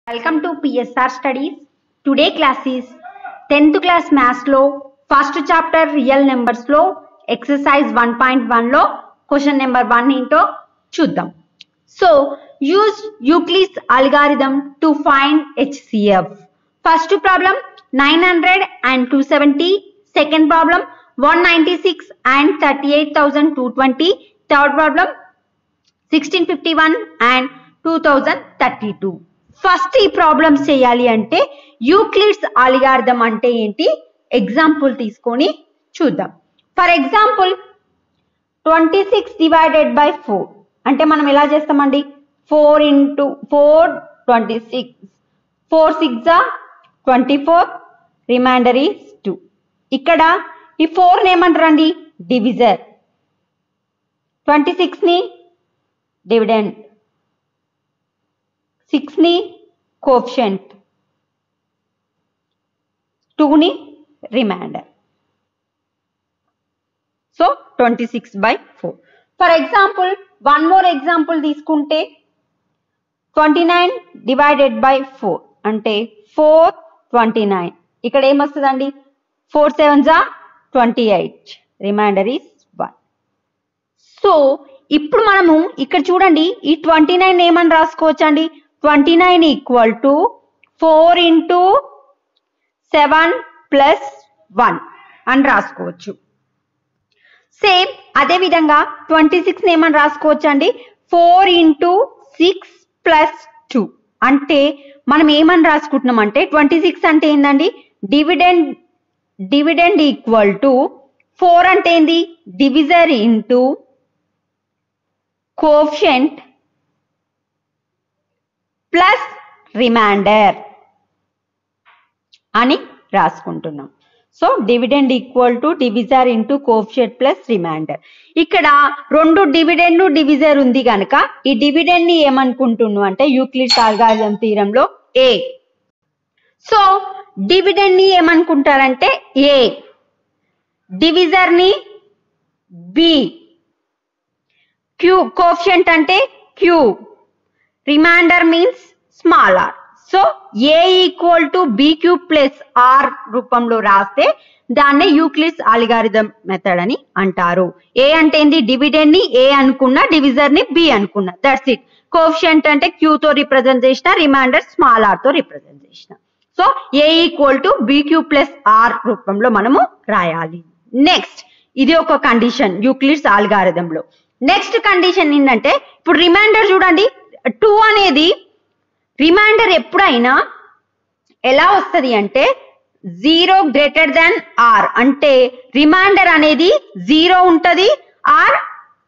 Welcome to PSR Studies. Today class is 10th class maths లో first chapter real numbers లో exercise one point one లో question number one ఏంటో చూద్దాం so use Euclid's algorithm to find HCF first problem nine hundred and two seventy second problem one ninety six and thirty eight thousand two twenty third problem sixteen fifty one and two thousand thirty two first ఈ problems చేయాలి అంటే Euclid's algorithm అంటే ఏంటి example తీసుకొని చూద్దాం for example twenty six divided by four అంటే మనం ఎలా చేస్తామండి four into four twenty six four six twenty four remainder is two ఇక్కడ ఈ ఫోర్ ఏమంటారండి డివిజర్ ట్వంటీ సిక్స్ని డివిడెండ్ సిక్స్ని కోఫిషియంట్ టూని remainder so twenty six by four for example one more example తీసుకుంటే twenty nine divided by four అంటే four twenty nine ఇక్కడ ఏమొస్తుందండి ఫోర్ సెవెన్ జా twenty eight remainder is one so ఇప్పుడు మనము ఇక్కడ చూడండి ఈ ట్వంటీ నైన్ ఏమని రాసుకోవచ్చండి twenty nine equal to four into seven plus one అని రాసుకోవచ్చు సేమ్ అదే విధంగా ట్వంటీ సిక్స్ ఏమని రాసుకోవచ్చు అండి four into six plus two అంటే మనం ఏమని రాసుకుంటున్నాం అంటే ట్వంటీ సిక్స్ అంటే ఏందండి dividend dividend equal to four అంటే ఏంది divisor into coefficient plus remainder అని రాసుకుంటున్నాం so dividend equal to divisor into coefficient plus remainder ఇక్కడ రెండు డివిడెండ్ డివిజర్ ఉంది కనుక ఈ డివిడెండ్ ని ఏమనుకుంటున్నాం అంటే యూక్లిడ్స్ ఆల్గారిథం తీరంలో ఏ సో డివిడెండ్ ని ఏమనుకుంటారంటే ఏ డివిజర్ ని బి క్యూ కోఫిషియంట్ అంటే Q remainder means small R so A equal to B Q plus R రూపంలో రాస్తే దాన్నే యూక్లిస్ అలిగారిథం మెథడ్ అని అంటారు ఏ అంటే ఏంది డివిడెండ్ ని ఏ అనుకున్నా డివిజర్ ని బి అనుకున్నా దట్స్ ఇట్ కోఫిషియంట్ అంటే క్యూ తో రిప్రజెంట్ చేసిన రిమైండర్ స్మాల్ ఆర్ తో రిప్రజెంట్ చేసిన so A equal to B Q plus R రూపంలో మనము రాయాలి నెక్స్ట్ ఇది ఒక కండిషన్ యూక్లిడ్స్ ఆల్గారిథంలో నెక్స్ట్ కండిషన్ ఏంటంటే ఇప్పుడు రిమైండర్ చూడండి టూ అనేది రిమైండర్ ఎప్పుడైనా ఎలా వస్తుంది అంటే జీరో గ్రేటర్ దాన్ ఆర్ అంటే రిమైండర్ అనేది జీరో ఉంటది ఆర్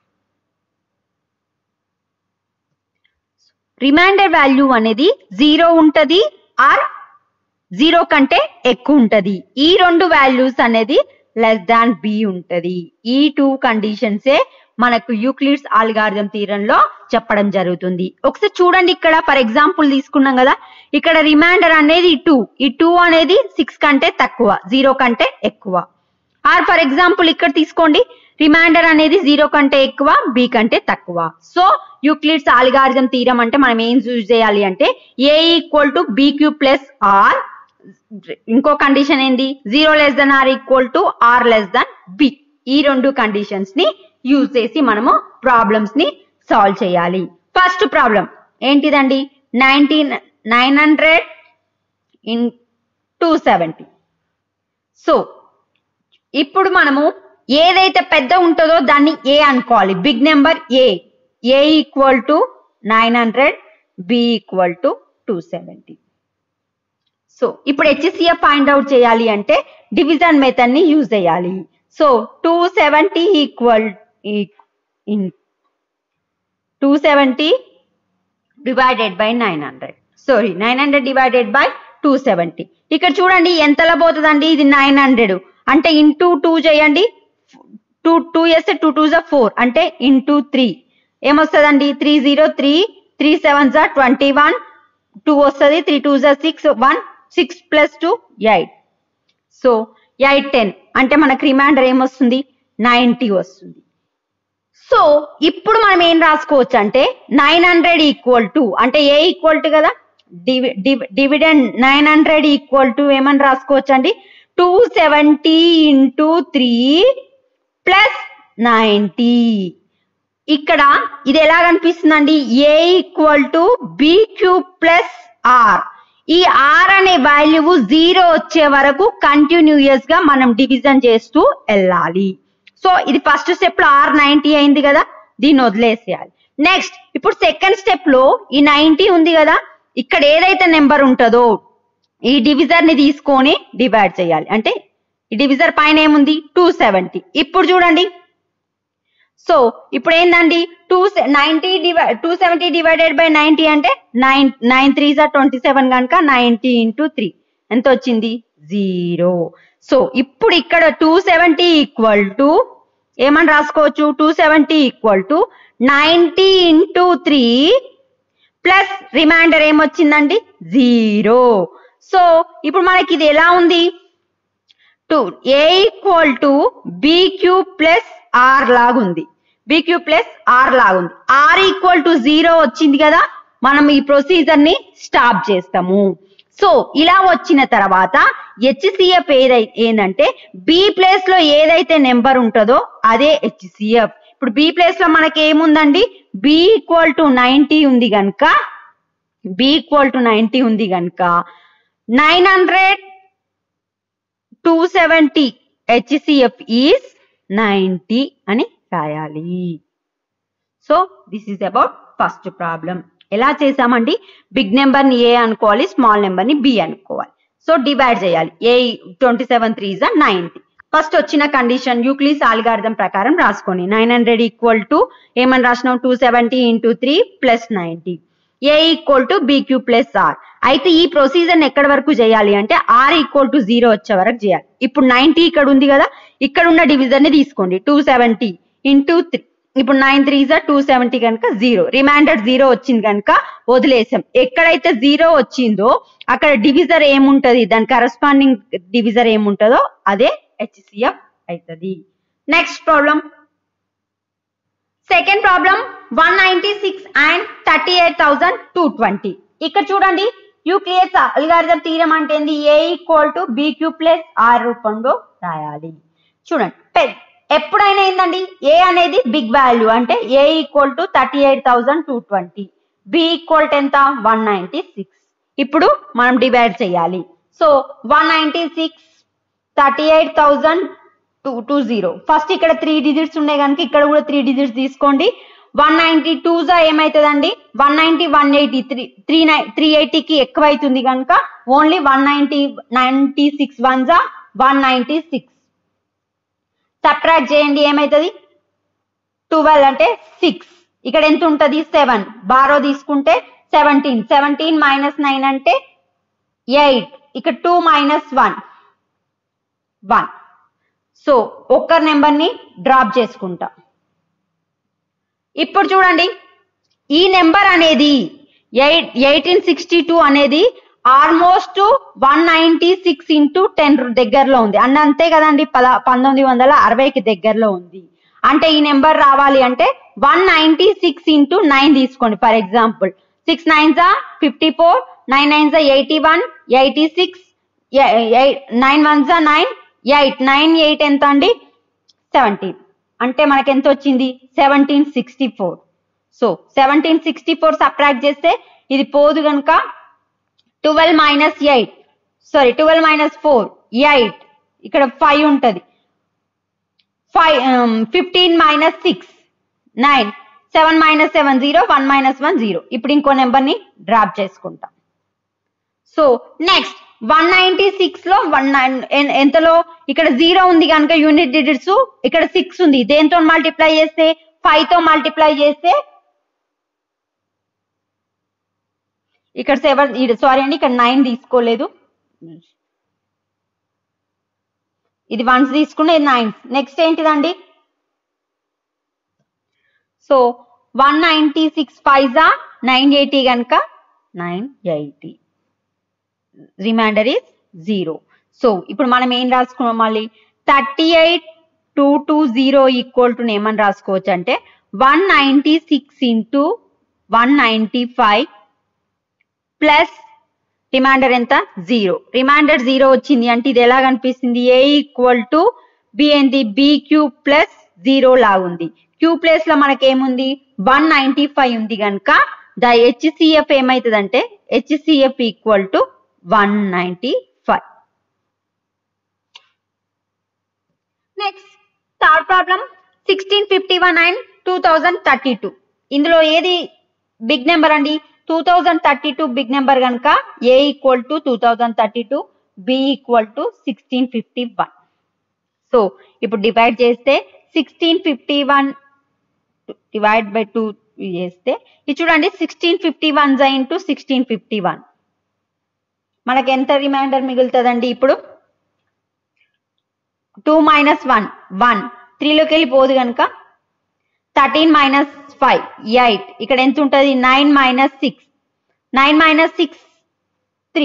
రిమైండర్ వాల్యూ అనేది జీరో ఉంటది ఆర్ జీరో కంటే ఎక్కువ ఉంటది ఈ రెండు వాల్యూస్ అనేది లెస్ దాన్ బి ఉంటది ఈ టూ కండిషన్సే మనకు యూక్లిడ్స్ ఆల్గారిథం తీరంలో చెప్పడం జరుగుతుంది ఒకసారి చూడండి ఇక్కడ ఫర్ ఎగ్జాంపుల్ తీసుకున్నాం కదా ఇక్కడ రిమైండర్ అనేది టూ ఈ టూ అనేది సిక్స్ కంటే తక్కువ జీరో కంటే ఎక్కువ ఆర్ ఫర్ ఎగ్జాంపుల్ ఇక్కడ తీసుకోండి రిమైండర్ అనేది జీరో కంటే ఎక్కువ బి కంటే తక్కువ సో యూక్లిడ్స్ ఆల్గారిథం తీరం అంటే మనం ఏం యూజ్ చేయాలి అంటే A equal to B Q plus R ఇంకో కండిషన్ ఏంది zero less than R equal to R less than B ఈ రెండు కండిషన్స్ ని యూజ్ చేసి మనము ప్రాబ్లమ్స్ ని సాల్వ్ చేయాలి ఫస్ట్ ప్రాబ్లం ఏంటిదండి nineteen nine hundred in two seventy so ఇప్పుడు మనము ఏదైతే పెద్ద ఉంటుందో దాన్ని ఏ అనుకోవాలి big number A A equal to nine hundred B equal to two seventy so ఇప్పుడు హెచ్సిఎఫ్ ఫైండ్ అవుట్ చేయాలి అంటే డివిజన్ మెథడ్ ని యూజ్ చేయాలి so two seventy equal in two seventy divided by nine hundred sorry nine hundred divided by two seventy ఇక్కడ చూడండి ఎంతలో పోతుందండి ఇది నైన్ హండ్రెడ్ అంటే ఇంటూ టూ చేయండి టూ టూ చేస్తే టూ టూ జా ఫోర్ అంటే ఇంటూ త్రీ ఏమొస్తుందండి three zero three three seven జా ట్వంటీ వన్ టూ వస్తుంది త్రీ టూ జా six one six plus two eight so eight ten అంటే మనకు రిమైండర్ ఏమొస్తుంది నైంటీ వస్తుంది సో ఇప్పుడు మనం ఏం రాసుకోవచ్చు అంటే నైన్ హండ్రెడ్ ఈక్వల్ టు అంటే ఏ ఈక్వల్ టు కదా dividend nine hundred equal to ఏమని రాసుకోవచ్చు అండి two seventy into three plus ninety ఇక్కడ ఇది ఎలా కనిపిస్తుందండి A equal to B cube plus R ఈ ఆర్ అనే వాల్యూ జీరో వచ్చే వరకు కంటిన్యూయస్ గా మనం డివిజన్ చేస్తూ వెళ్ళాలి సో ఇది ఫస్ట్ స్టెప్ లో ఆర్ నైన్టీ అయింది కదా దీన్ని వదిలేసేయాలి నెక్స్ట్ ఇప్పుడు సెకండ్ స్టెప్ లో ఈ నైన్టీ ఉంది కదా ఇక్కడ ఏదైతే నెంబర్ ఉంటుందో ఈ డివిజర్ ని తీసుకొని డివైడ్ చేయాలి అంటే ఈ డివిజర్ పైన ఏముంది టూ సెవెంటీ ఇప్పుడు చూడండి సో ఇప్పుడు ఏందండి టూ నైన్టీ డివై two seventy divided by ninety అంటే నైన్ నైన్ త్రీ జా ట్వంటీ సెవెన్ కనుక నైన్టీ ఇంటూ త్రీ ఎంత వచ్చింది జీరో సో ఇప్పుడు ఇక్కడ టూ సెవెంటీ ఈక్వల్ టు ఏమని రాసుకోవచ్చు two seventy equal to ninety into three plus remainder ఏమొచ్చిందండి జీరో సో ఇప్పుడు మనకి ఇది ఎలా ఉంది two A equal to B cube plus R లాగుంది బి క్యూబ్ ప్లస్ ఆర్ లాగుంది ఆర్ ఈక్వల్ టు జీరో వచ్చింది కదా మనం ఈ ప్రొసీజర్ ని స్టాప్ చేస్తాము సో ఇలా వచ్చిన తర్వాత హెచ్సిఎఫ్ ఏదై ఏంటంటే బి ప్లేస్ లో ఏదైతే నెంబర్ ఉంటుందో అదే హెచ్సిఎఫ్ ఇప్పుడు బి ప్లేస్ లో మనకి ఏముందండి బి ఈక్వల్ టు నైన్టీ ఉంది కనుక బి ఈక్వల్ టు నైన్టీ ఉంది కనుక nine hundred two seventy HCF is ninety అని రాయాలి so this is about first problem ఎలా చేసామండి బిగ్ నెంబర్ ని ఏ అనుకోవాలి స్మాల్ నెంబర్ ని బి అనుకోవాలి సో డివైడ్ చేయాలి ఏ ట్వంటీ సెవెన్ త్రీ జా నైన్టీ ఫస్ట్ వచ్చిన కండిషన్ యూక్లీస్ ఆల్గార్థం ప్రకారం రాసుకోండి నైన్ హండ్రెడ్ ఈక్వల్ టు ఏమని రాసినాం two seventy into three plus ninety A equal to BQ plus R అయితే ఈ ప్రొసీజర్ ఎక్కడి వరకు చేయాలి అంటే ఆర్ ఈక్వల్ టు జీరో వచ్చే వరకు చేయాలి ఇప్పుడు నైన్టీ ఇక్కడ ఉంది కదా ఇక్కడ ఉన్న డివిజన్ ని తీసుకోండి టూ సెవెంటీ ఇంటూ త్రీ ఇప్పుడు నైన్ త్రీ జా టూ సెవెంటీ కనుక జీరో రిమైండర్ జీరో వచ్చింది కనుక వదిలేసాం ఎక్కడైతే జీరో వచ్చిందో అక్కడ డివిజర్ ఏముంటది దాని కరస్పాండింగ్ డివిజర్ ఏముంటదో అదే హెచ్సిఎఫ్ అవుతుంది next problem second problem one ninety six and thirty eight thousand two twenty ఇక్కడ చూడండి యూక్లియస్ అల్గారిథం తీరం అంటే ఏంది A equal to BQ plus R రూపంలో రాయాలి చూడండి పెద్ద ఎప్పుడైనా ఏందండి ఏ అనేది బిగ్ వాల్యూ అంటే A equal to thirty eight thousand two twenty B equal to ఎంత వన్ నైన్టీ సిక్స్ ఇప్పుడు మనం డివైడ్ చేయాలి so one ninety six thirty eight thousand two two zero first ఇక్కడ త్రీ డిజిట్స్ ఉన్నాయి కనుక ఇక్కడ కూడా త్రీ డిజిట్స్ తీసుకోండి వన్ నైన్టీ టూ జా ఏమవుతుందండి one ninety one eighty three three nine three ఎయిటీకి ఎక్కువ అవుతుంది కనుక only one ninety ninety six one జా వన్ నైన్టీ సిక్స్ సబ్ట్రాక్ట్ చేయండి ఏమవుతుంది ట్వెల్వ్ అంటే సిక్స్ ఇక్కడ ఎంత ఉంటుంది సెవెన్ బారో తీసుకుంటే సెవెంటీన్ సెవెంటీన్ మైనస్ నైన్ అంటే ఎయిట్ ఇక్కడ two minus one one so ఒక్క నెంబర్ని డ్రాప్ చేసుకుంటా ఇప్పుడు చూడండి ఈ నెంబర్ అనేది ఎయిట్ ఎయిటీన్ సిక్స్టీ టూ అనేది almost one ninety six into ten దగ్గరలో ఉంది అన్న అంతే కదండి పద పంతొమ్మిది వందల అరవైకి దగ్గరలో ఉంది అంటే ఈ నెంబర్ రావాలి అంటే one ninety six into nine తీసుకోండి ఫర్ ఎగ్జాంపుల్ సిక్స్ నైన్ జా ఫిఫ్టీ ఫోర్ నైన్ నైన్ జా eighty one eighty six nine one జా నైన్ ఎయిట్ నైన్ ఎయిట్ ఎంత అండి సెవెంటీన్ అంటే మనకి ఎంత వచ్చింది seventeen sixty four so seventeen sixty four subtract చేస్తే ఇది పోదు కనుక twelve minus eight sorry twelve minus four eight ఇక్కడ ఫైవ్ ఉంటుంది five fifteen minus six nine seven minus seven zero one minus one zero ఇప్పుడు ఇంకో నెంబర్ని డ్రాప్ చేసుకుంటాం so next one ninety six లో వన్ ఎంతలో ఇక్కడ జీరో ఉంది కనుక యూనిట్ డిజిట్స్ ఇక్కడ సిక్స్ ఉంది దేంతో మల్టిప్లై చేస్తే ఫైవ్ తో మల్టిప్లై చేస్తే ఇక్కడ సెవెన్ సారీ అండి ఇక్కడ నైన్ తీసుకోలేదు ఇది వన్స్ తీసుకున్న ఇది నైన్ నెక్స్ట్ ఏంటిదండి so one ninety six five జా నైన్ ఎయిటీ కనుక nine eighty remainder is zero so ఇప్పుడు మనం ఏం రాసుకున్నాం మళ్ళీ thirty eight two two zero equal to ఏమని రాసుకోవచ్చు అంటే one ninety six into one ninety five plus remainder ఎంత జీరో రిమైండర్ జీరో వచ్చింది అంటే ఇది ఎలా కనిపిస్తుంది ఏ ఈక్వల్ టు బి ఏంది బి క్యూ ప్లస్ జీరో లాగుంది క్యూ ప్లేస్ లో మనకేముంది వన్ నైన్టీ ఫైవ్ ఉంది కనుక ద హెచ్సిఎఫ్ ఏమవుతుందంటే HCF equal to one ninety five next third problem sixteen fifty one and two thousand thirty two ఇందులో ఏది big number అండి two thousand thirty two big number కనుక A equal to two thousand thirty two B equal to sixteen fifty one so ఇప్పుడు divide చేస్తే sixteen fifty one divide by two చేస్తే ఇది చూడండి sixteen fifty one జై into sixteen fifty one మనకి ఎంత remainder మిగులుతుందండి ఇప్పుడు టూ మైనస్ వన్ వన్ త్రీలోకి వెళ్ళిపోదు కనుక థర్టీన్ మైనస్ ఫైవ్ ఎయిట్ ఇక్కడ ఎంత ఉంటుంది nine minus six nine minus six three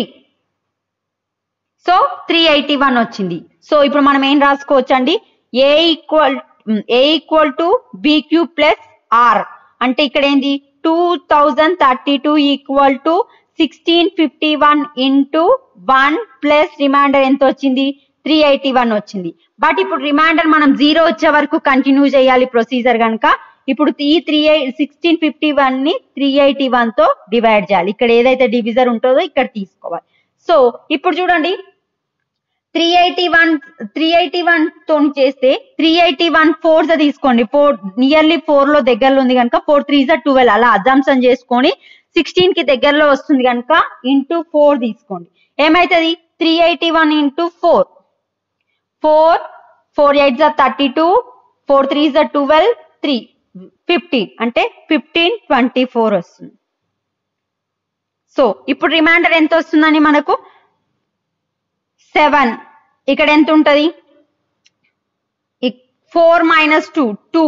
so three eighty one వచ్చింది సో ఇప్పుడు మనం ఏం రాసుకోవచ్చండి A equal A equal to BQ plus R అంటే ఇక్కడ ఏంది two thousand thirty two equal to sixteen fifty one into one plus remainder ఎంత వచ్చింది త్రీ ఎయిటీ వన్ వచ్చింది బట్ ఇప్పుడు రిమైండర్ మనం జీరో వచ్చే వరకు కంటిన్యూ చేయాలి ప్రొసీజర్ కనుక ఇప్పుడు ఈ త్రీ సిక్స్టీన్ ఫిఫ్టీ వన్ ని త్రీ ఎయిటీ వన్ తో డివైడ్ చేయాలి ఇక్కడ ఏదైతే డివిజర్ ఉంటుందో ఇక్కడ తీసుకోవాలి సో ఇప్పుడు చూడండి three eighty one three eighty one తో చేస్తే త్రీ ఎయిటీ వన్ ఫోర్ తీసుకోండి ఫోర్ నియర్లీ ఫోర్ లో దగ్గరలో ఉంది కనుక ఫోర్ త్రీ జా ట్వెల్వ్ అలా అజంప్షన్ చేసుకొని సిక్స్టీన్ కి దగ్గరలో వస్తుంది కనుక ఇంటూ ఫోర్ తీసుకోండి ఏమైతుంది three eighty one into four four four eight జా థర్టీ టూ ఫోర్ త్రీ జా ట్వెల్వ్ త్రీ ఫిఫ్టీన్ అంటే ఫిఫ్టీన్ ట్వంటీ ఫోర్ వస్తుంది సో ఇప్పుడు రిమైండర్ ఎంత వస్తుందని మనకు సెవెన్ ఇక్కడ ఎంత ఉంటది four minus two two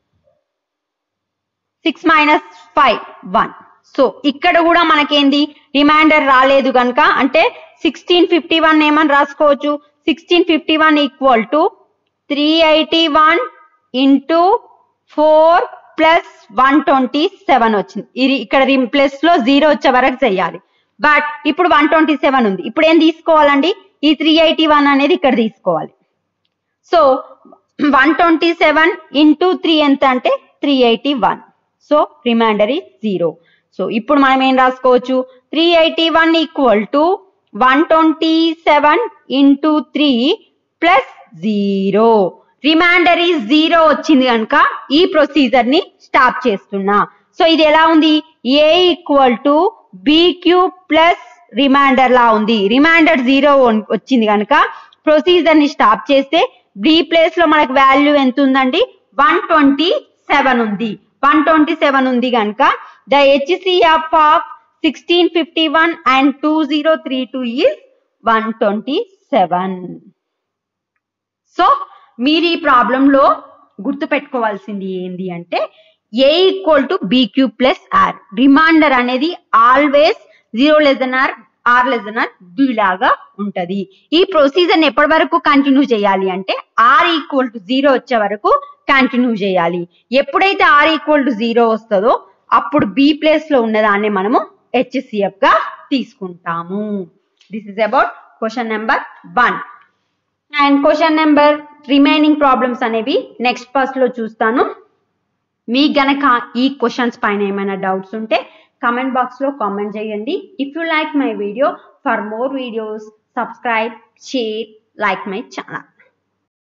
six minus five one so ఇక్కడ కూడా మనకేంది రిమైండర్ రాలేదు కనుక అంటే సిక్స్టీన్ ఫిఫ్టీ వన్ ఏమని రాసుకోవచ్చు sixteen fifty one equal to three eighty one into four plus one twenty seven వచ్చింది ఇది ఇక్కడ ప్లస్ లో జీరో వచ్చే వరకు చేయాలి బట్ ఇప్పుడు వన్ ట్వంటీ సెవెన్ ఉంది ఇప్పుడు ఏం తీసుకోవాలండి ఈ త్రీ ఎయిటీ వన్ అనేది ఇక్కడ తీసుకోవాలి so one twenty seven into three ఎంత అంటే three eighty one so remainder ఈ జీరో సో ఇప్పుడు మనం ఏం రాసుకోవచ్చు three eighty one equal to one twenty seven into three plus zero remainder ఈ జీరో వచ్చింది కనుక ఈ ప్రొసీజర్ ని స్టాప్ చేస్తున్నా సో ఇది ఎలా ఉంది A equal to BQ plus remainder లా ఉంది రిమైండర్ జీరో వచ్చింది కనుక ప్రొసీజర్ ని స్టాప్ చేస్తే బి ప్లేస్ లో మనకు వాల్యూ ఎంత ఉందండి వన్ ట్వంటీ సెవెన్ ఉంది వన్ ట్వంటీ సెవెన్ ఉంది కనుక the HCF of sixteen fifty one and two zero three two is one twenty seven so మీరు ఈ ప్రాబ్లంలో గుర్తు పెట్టుకోవాల్సింది ఏంది అంటే A equal to BQ plus R remainder అనేది always zero less than R R less than R B లాగా ఉంటది ఈ ప్రొసీజర్ ఎప్పటి వరకు కంటిన్యూ చేయాలి అంటే ఆర్ ఈక్వల్ టు జీరో వచ్చే వరకు కంటిన్యూ చేయాలి ఎప్పుడైతే ఆర్ ఈక్వల్ టు జీరో వస్తుందో అప్పుడు బి ప్లేస్ లో ఉన్నదాన్ని మనము హెచ్సిఎఫ్ గా తీసుకుంటాము this is about question number one and question number remaining problems అనేవి నెక్స్ట్ పార్ట్ లో చూస్తాను మీకు గనక ఈ క్వశ్చన్స్ పైన ఏమైనా డౌట్స్ ఉంటే కమెంట్ బాక్స్ లో కామెంట్ చేయండి if you like my video for more videos subscribe share like my channel